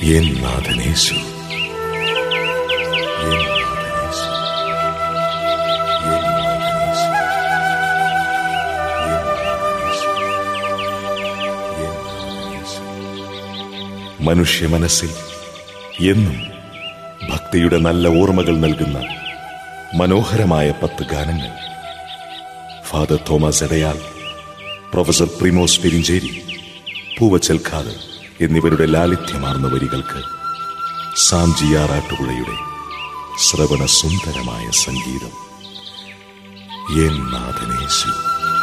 N നാഥനേശു എൻ നാഥനേശു എൻ നാഥനേശു എൻ നാഥനേശു എൻ നാഥനേശു മനുഷ്യ മനസ്സിൽ എന്നും ഭക്തിയുടെ നല്ല ഓർമ്മകൾ നൽകുന്ന മനോഹരമായ പത്ത് ഗാനങ്ങൾ ഫാദർ തോമസ് എടയാൽ പ്രൊഫസർ പ്രിമോസ് പെരിഞ്ചേരി പൂവച്ചൽ ഖാദർ എന്നിവരുടെ ലാളിത്യമാർന്ന വരികൾക്ക് സാംജിയാറാട്ടുപുഴയുടെ ശ്രവണ സുന്ദരമായ സംഗീതം എൻ നാഥനേശു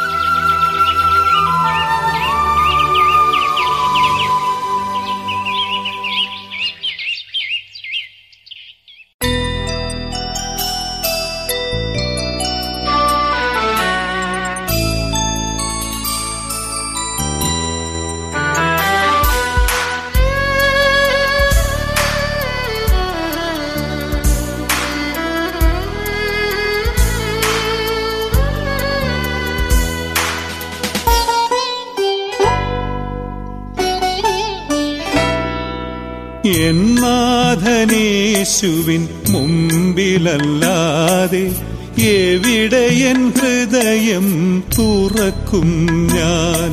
എന്നാഥനേശുവിൻ മുമ്പിലല്ലാതെ എവിടെ എൻ ഹൃദയം തുറക്കും ഞാൻ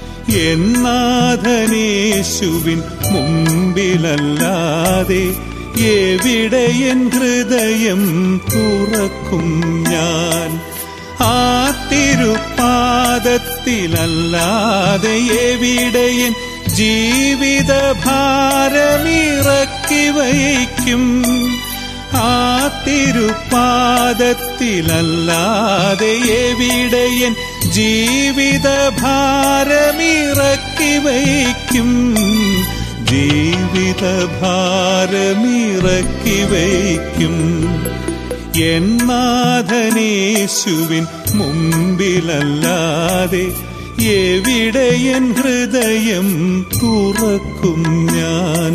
എന്നാഥനേശുവിൻ മുമ്പിലല്ലാതെ എവിടെ എൻ ഹൃദയം തുറക്കും ഞാൻ ആ തിരുപാദത്തിലല്ലാതെ എവിടെയൻ ജീവിത ഭാരമിറക്കി വയ്ക്കും ആ തിരുപാദത്തിലല്ലാതെ എവിടെയൻ ജീവിത ഭാരമിറക്കി വയ്ക്കും ജീവിത ഭാരമിറക്കി വയ്ക്കും എന്നാഥനേശുവിൻ മുമ്പിലല്ലാതെ എവിടെ എൻ ഹൃദയം തുറക്കും ഞാൻ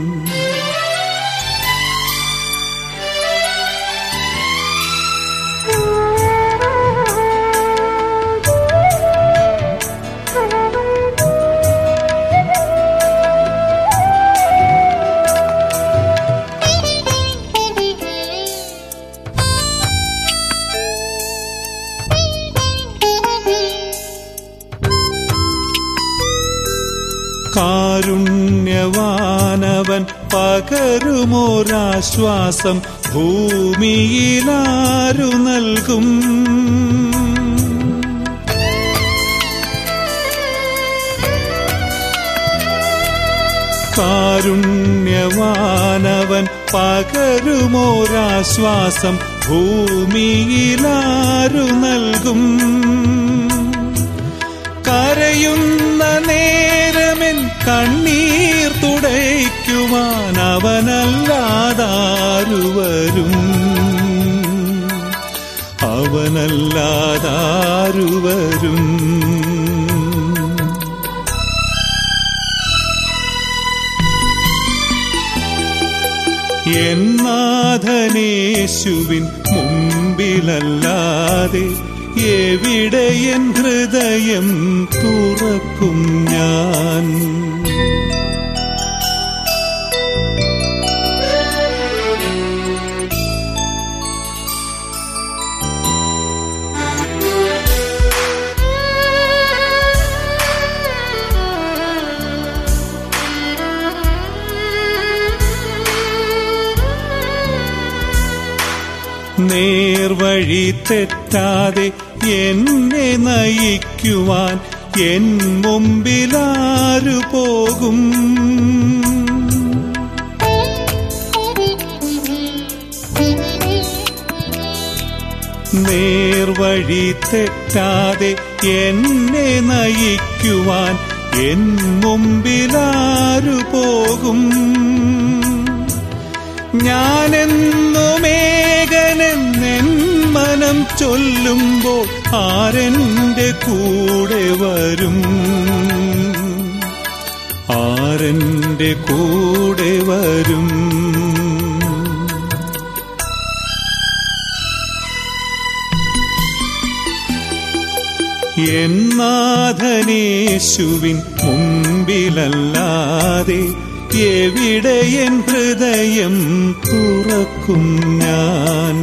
കാരുണ്യവാനവൻ പകരുമോരാശ്വാസം ഭൂമിയിലാരു നൽകും കാരുണ്യവാനവൻ പകരുമോരാശ്വാസം ഭൂമിയിലാരു നൽകും കരയുന്ന നേരമെൻ കണ്ണീർ തുടയ്ക്കുവാൻ അവനല്ലാതാരു വരും അവനല്ലാതാരു വരും എന്നാഥനേശുവിൻ മുമ്പിലല്ലാതെ എവിടെ എൻ ഹൃദയം തുറക്കും ഞാൻ നേർവഴി തെറ്റാതെ എന്നെ നയിക്കുവാൻ എൻ മുമ്പിലാരു പോകും നേർവഴി തെറ്റാതെ എന്നെ നയിക്കുവാൻ എൻ മുമ്പിലാരു പോകും ഞാനെന്നുമേകനെന്നെൻ മനം ചൊല്ലുമ്പോൾ ആരെന്റെ കൂടെ വരും ആരെന്റെ കൂടെ വരും എന്നാഥനേശുവിൻ മുമ്പിലല്ലാതെ എവിടെ എൻ ഹൃദയം തുറക്കും ഞാൻ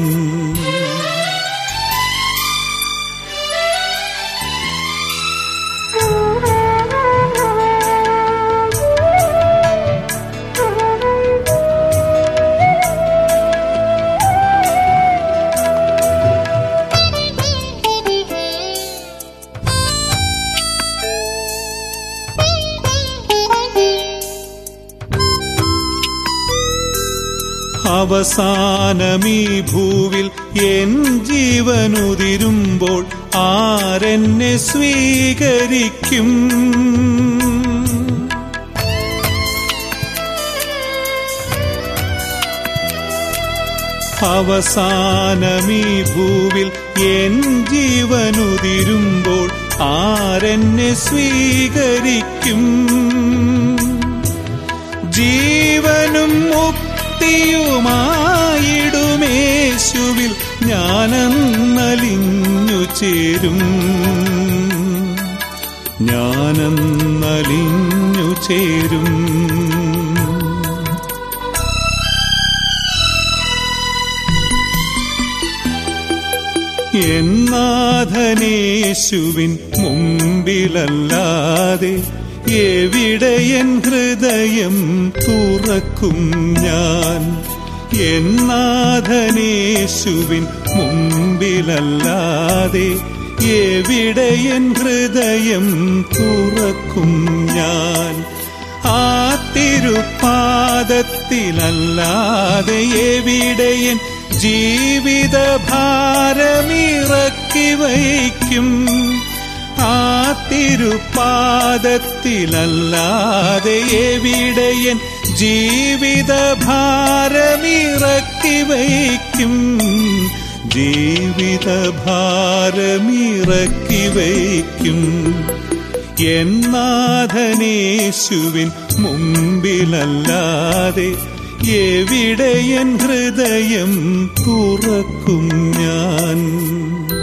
അവസാനമീ ഭൂവിൽ എൻ ജീവനുതിരുമ്പോൾ ആരെന്നെ സ്വീകരിക്കും അവസാനമീ ഭൂവിൽ എൻ ജീവനുതിരുമ്പോൾ ആരെന്നെ സ്വീകരിക്കും ജീവനും മുക്തിയുമായിടുമേശുവിൽ ഞാനെന്നലിഞ്ഞു ചേരും ഞാനെന്നലിഞ്ഞു ചേരും എന്നാഥനേശുവിൻ മുമ്പിലല്ലാതെ എവിടെ എൻ ഹൃദയം തുറക്കും ഞാൻ എന്നാഥനേശുവിൻ മുമ്പിലല്ലാതെ എവിടെ എൻ ഹൃദയം തുറക്കും ഞാൻ ആ തിരുപ്പാദത്തിലല്ലാതെ എവിടെയൻ ജീവിത ഭാരമിറക്കി വയ്ക്കും ആ തിരുപ്പാദത്തിലല്ലാതെ എവിടെയൻ ജീവിത ഭാരമിറക്കി വയ്ക്കും ജീവിത ഭാരമിറക്കി വയ്ക്കും എന്നാഥനേശുവിൻ മുമ്പിലല്ലാതെ എവിടെ എൻ ഹൃദയം തുറക്കും ഞാൻ